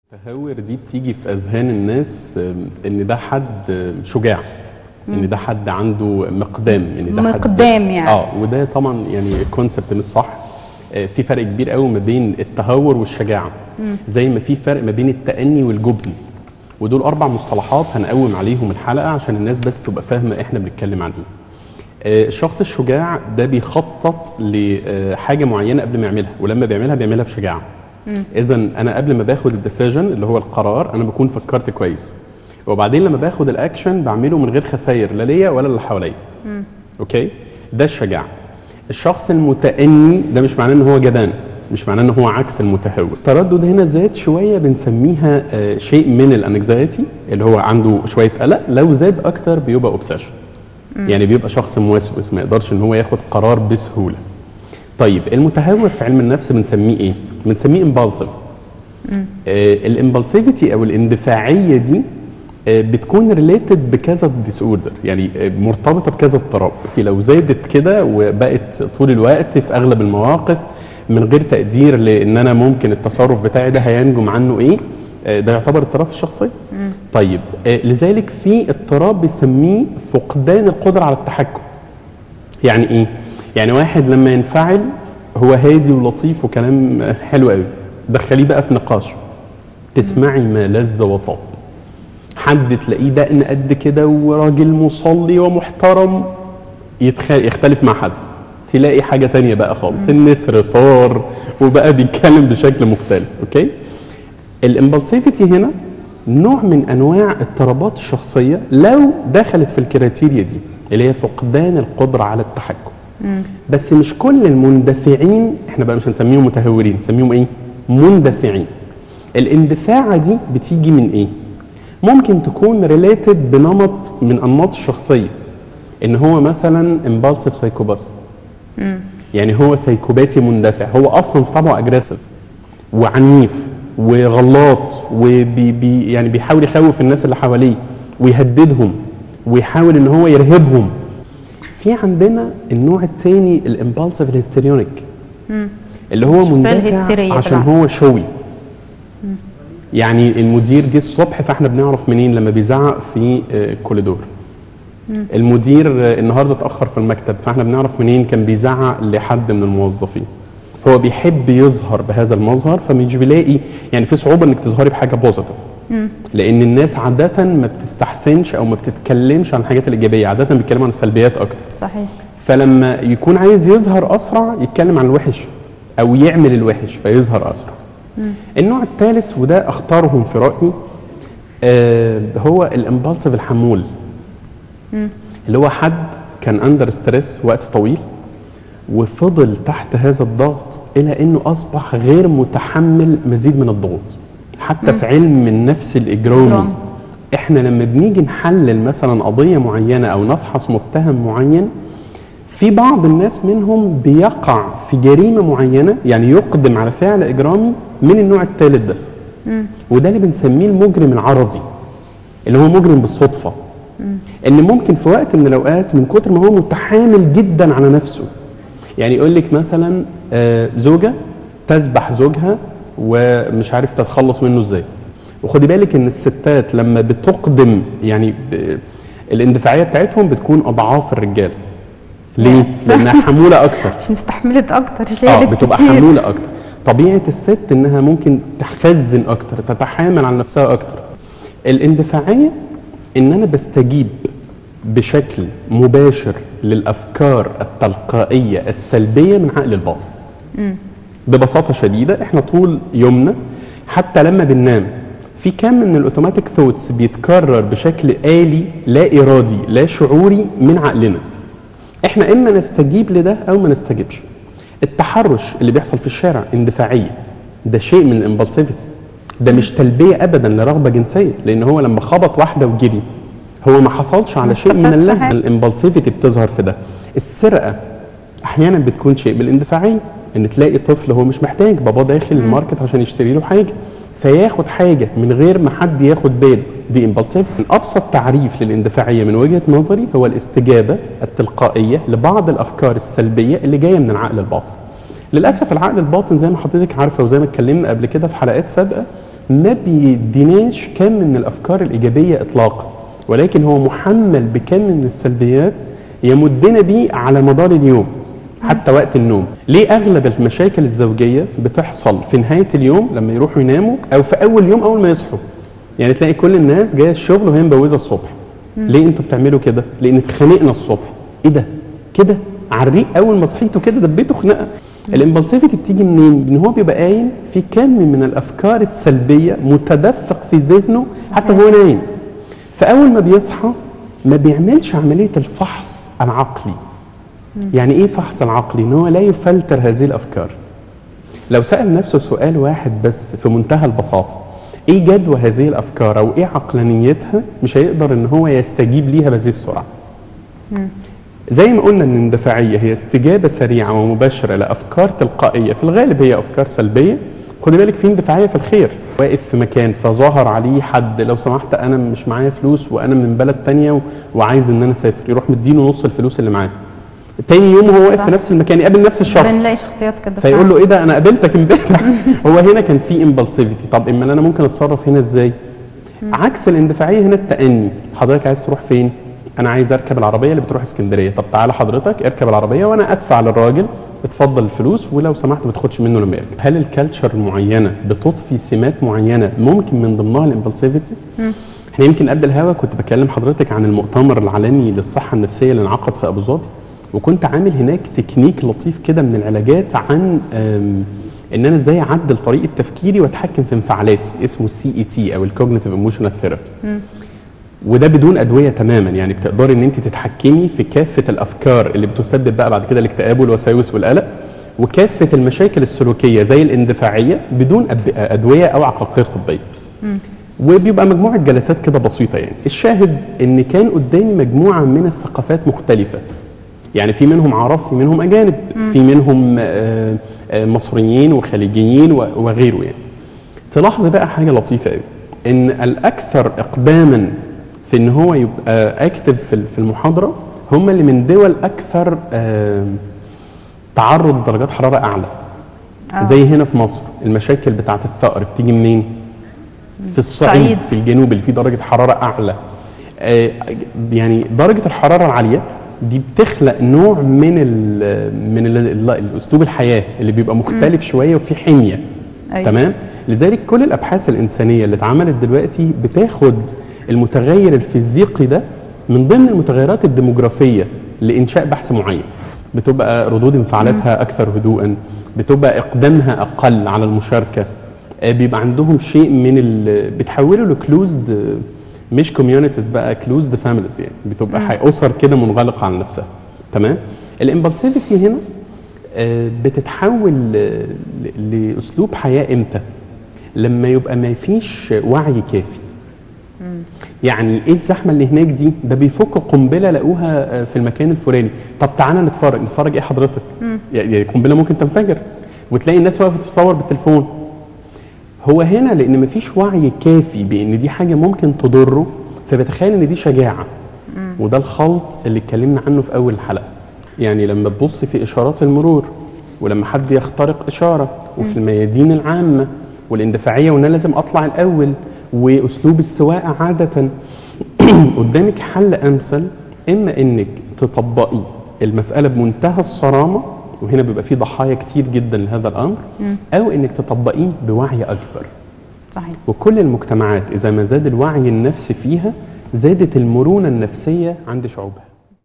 التهور دي بتيجي في اذهان الناس آم، ان ده حد آم، شجاع ان ده حد عنده مقدام ان ده حد مقدام يعني. اه وده طبعا يعني الكونسبت مش صح آه، في فرق كبير قوي ما بين التهور والشجاعه زي ما في فرق ما بين التأني والجبن ودول اربع مصطلحات هنقوم عليهم الحلقه عشان الناس بس تبقى فاهمه احنا بنتكلم عن ايه آه، الشخص الشجاع ده بيخطط لحاجه معينه قبل ما يعملها ولما بيعملها بيعملها بشجاعه اذا انا قبل ما باخد الديسيجن اللي هو القرار انا بكون فكرت كويس وبعدين لما باخد الاكشن بعمله من غير خسائر لا ليا ولا اللي حواليا اوكي ده الشجاعه الشخص المتأني ده مش معناه ان هو جبان مش معناه ان هو عكس المتهور التردد هنا زاد شويه بنسميها آه، شيء من الانكزايتي اللي هو عنده شويه قلق لو زاد اكتر بيبقى اوبسيشن يعني بيبقى شخص موسوس ما يقدرش ان هو ياخد قرار بسهوله طيب المتهور في علم النفس بنسميه ايه بنسميه امبالسيف الامبالسيفيتي او الاندفاعيه دي آه، بتكون ريليتد بكذا ديس اوردر يعني آه، مرتبطه بكذا اضطراب لو زادت كده وبقت طول الوقت في اغلب المواقف من غير تقدير لان انا ممكن التصرف بتاعي ده هينجم عنه ايه آه، ده يعتبر اضطراب في الشخصيه طيب آه، لذلك في اضطراب بيسميه فقدان القدره على التحكم يعني ايه يعني واحد لما ينفعل هو هادي ولطيف وكلام آه، حلو قوي دخليه بقى في نقاش تسمعي ما لذ وطاب حد تلاقيه دقن قد كده وراجل مصلي ومحترم يتخ... يختلف مع حد تلاقي حاجة تانية بقى خالص النسر طار وبقى بيتكلم بشكل مختلف اوكي الامبلسيفيتي هنا نوع من انواع اضطرابات الشخصية لو دخلت في الكريتيريا دي اللي هي فقدان القدرة على التحكم بس مش كل المندفعين احنا بقى مش هنسميهم متهورين نسميهم ايه مندفعين الاندفاعة دي بتيجي من ايه ممكن تكون ريليتد بنمط من انماط الشخصيه ان هو مثلا امبالسيف سايكوباث يعني هو سايكوباتي مندفع هو اصلا في طبعه اجريسيف وعنيف وغلاط وبي بي يعني بيحاول يخوف الناس اللي حواليه ويهددهم ويحاول ان هو يرهبهم في عندنا النوع الثاني الامبالسيف الهستيريونيك اللي هو الشخصية مندفع الهستيرية عشان طبعاً. هو شوي يعني المدير جه الصبح فاحنا بنعرف منين لما بيزعق في آه، الكوريدور المدير آه، النهارده اتاخر في المكتب فاحنا بنعرف منين كان بيزعق لحد من الموظفين هو بيحب يظهر بهذا المظهر فمش بيلاقي يعني في صعوبه انك تظهري بحاجه بوزيتيف لان الناس عاده ما بتستحسنش او ما بتتكلمش عن الحاجات الايجابيه عاده بيتكلموا عن السلبيات اكتر صحيح فلما يكون عايز يظهر اسرع يتكلم عن الوحش او يعمل الوحش فيظهر اسرع النوع الثالث وده اختارهم في رايي آه هو الامبالسيف الحمول اللي هو حد كان اندر ستريس وقت طويل وفضل تحت هذا الضغط الى انه اصبح غير متحمل مزيد من الضغوط حتى في علم النفس الاجرامي إجرام. احنا لما بنيجي نحلل مثلا قضيه معينه او نفحص متهم معين في بعض الناس منهم بيقع في جريمه معينه يعني يقدم على فعل اجرامي من النوع الثالث ده وده اللي بنسميه المجرم العرضي اللي هو مجرم بالصدفه ان ممكن في وقت من الاوقات من كتر ما هو متحامل جدا على نفسه يعني يقول لك مثلا آه، زوجه تذبح زوجها ومش عارف تتخلص منه ازاي وخدي بالك ان الستات لما بتقدم يعني ب- الاندفاعيه بتاعتهم بتكون اضعاف الرجاله ليه؟ لانها حموله اكتر عشان استحملت اكتر اه شالت بتبقى كتير حموله اكتر طبيعه الست انها ممكن تخزن اكتر تتحامل على نفسها اكتر الاندفاعيه ان انا بستجيب بشكل مباشر للافكار التلقائيه السلبيه من عقل الباطن ببساطه شديده احنا طول يومنا حتى لما بننام في كم من الاوتوماتيك ثوتس بيتكرر بشكل آلي لا إرادي لا شعوري من عقلنا احنا اما نستجيب لده او ما نستجيبش التحرش اللي بيحصل في الشارع اندفاعيه ده شيء من الامبلسيفيتي ده مش تلبيه ابدا لرغبه جنسيه لان هو لما خبط واحده وجري هو ما حصلش على شيء من استفادش اللذه حاجة. الامبلسيفيتي بتظهر في ده السرقه احيانا بتكون شيء من الاندفاعيه ان تلاقي طفل هو مش محتاج باباه داخل الماركت عشان يشتري له حاجه فياخد حاجه من غير ما حد ياخد باله دي امبلسيفيتي ابسط تعريف للاندفاعيه من وجهه نظري هو الاستجابه التلقائيه لبعض الافكار السلبيه اللي جايه من العقل الباطن للاسف العقل الباطن زي ما حضرتك عارفه وزي ما اتكلمنا قبل كده في حلقات سابقه ما بيديناش كم من الافكار الايجابيه اطلاقا ولكن هو محمل بكم من السلبيات يمدنا بيه على مدار اليوم حتى وقت النوم ليه اغلب المشاكل الزوجيه بتحصل في نهايه اليوم لما يروحوا يناموا او في اول يوم اول ما يصحوا يعني تلاقي كل الناس جايه الشغل وهي مبوزه الصبح ليه انتوا بتعملوا كده لان اتخانقنا الصبح ايه ده كده على الريق اول ما صحيتوا كده دبيتوا خناقه الامبلسيفيتي بتيجي منين؟ ان هو بيبقى قايم في كم من الافكار السلبيه متدفق في ذهنه حتى وهو نايم فاول ما بيصحى ما بيعملش عمليه الفحص العقلي يعني ايه فحص العقلي؟ ان هو لا يفلتر هذه الافكار لو سال نفسه سؤال واحد بس في منتهى البساطه ايه جدوى هذه الافكار او ايه عقلانيتها مش هيقدر ان هو يستجيب ليها بهذه السرعه زي ما قلنا ان الاندفاعيه هي استجابه سريعه ومباشره لافكار تلقائيه في الغالب هي افكار سلبيه خدي بالك في اندفاعيه في الخير واقف في مكان فظهر عليه حد لو سمحت انا مش معايا فلوس وانا من بلد تانية و- وعايز ان انا اسافر يروح مديله نص الفلوس اللي معاه تاني يوم هو واقف صح. في نفس المكان يقابل نفس الشخص بنلاقي شخصيات كده فيقول له ايه ده انا قابلتك امبارح هو هنا كان في امبلسيفيتي طب اما انا ممكن اتصرف هنا ازاي عكس الاندفاعيه هنا التأني حضرتك عايز تروح فين انا عايز اركب العربيه اللي بتروح اسكندريه طب تعالى حضرتك اركب العربيه وانا ادفع للراجل اتفضل الفلوس ولو سمحت ما تاخدش منه لما يركب هل الكالتشر المعينه بتضفي سمات معينه ممكن من ضمنها الامبلسيفيتي احنا يمكن قبل الهوا كنت بكلم حضرتك عن المؤتمر العالمي للصحه النفسيه اللي انعقد في ابو ظبي وكنت عامل هناك تكنيك لطيف كده من العلاجات عن أم، ان انا ازاي اعدل طريقه تفكيري واتحكم في انفعالاتي اسمه السي اي تي او الكوجنيتيف ايموشنال ثيرابي وده بدون ادويه تماما يعني بتقدري ان انت تتحكمي في كافه الافكار اللي بتسبب بقى بعد كده الاكتئاب والوساوس والقلق وكافه المشاكل السلوكيه زي الاندفاعيه بدون أب- ادويه او عقاقير طبيه وبيبقى مجموعه جلسات كده بسيطه يعني الشاهد ان كان قدامي مجموعه من الثقافات مختلفه يعني في منهم عرب في منهم اجانب في منهم آه، آه، مصريين وخليجيين و- وغيره يعني تلاحظ بقى حاجه لطيفه قوي ان الاكثر اقداما في ان هو يبقى اكتف في في المحاضره هم اللي من دول اكثر آه، تعرض لدرجات حراره اعلى آه. زي هنا في مصر المشاكل بتاعه الثأر بتيجي منين في الصعيد الصعيد. في الجنوب اللي فيه درجه حراره اعلى آه، يعني درجه الحراره العاليه دي بتخلق نوع من ال من ال ال الاسلوب الحياه اللي بيبقى مختلف شويه وفي حميه أيوة. تمام لذلك كل الابحاث الانسانيه اللي اتعملت دلوقتي بتاخد المتغير الفيزيقي ده من ضمن المتغيرات الديموغرافيه لانشاء بحث معين بتبقى ردود انفعالاتها اكثر هدوءا بتبقى اقدامها اقل على المشاركه آه، بيبقى عندهم شيء من ال بتحوله لكلوزد مش كوميونيتيز بقى كلوزد فاميليز يعني بتبقى حي- اسر كده منغلقه على نفسها تمام الامبلسيفيتي هنا آه، بتتحول آه، ل- لاسلوب حياه امتى لما يبقى ما فيش وعي كافي يعني ايه الزحمه اللي هناك دي ده بيفك قنبله لقوها آه، في المكان الفلاني طب تعالى نتفرج نتفرج ايه حضرتك يعني قنبله ممكن تنفجر وتلاقي الناس واقفه تتصور بالتليفون هو هنا لان مفيش وعي كافي بان دي حاجه ممكن تضره فبتخيل ان دي شجاعه وده الخلط اللي اتكلمنا عنه في اول الحلقه يعني لما تبص في اشارات المرور ولما حد يخترق اشاره وفي الميادين العامه والاندفاعيه وان انا لازم اطلع الاول واسلوب السواقه عاده قدامك حل امثل اما انك تطبقي المساله بمنتهى الصرامه وهنا بيبقى في ضحايا كتير جدا لهذا الامر او انك تطبقيه بوعي اكبر صحيح وكل المجتمعات اذا ما زاد الوعي النفسي فيها زادت المرونه النفسيه عند شعوبها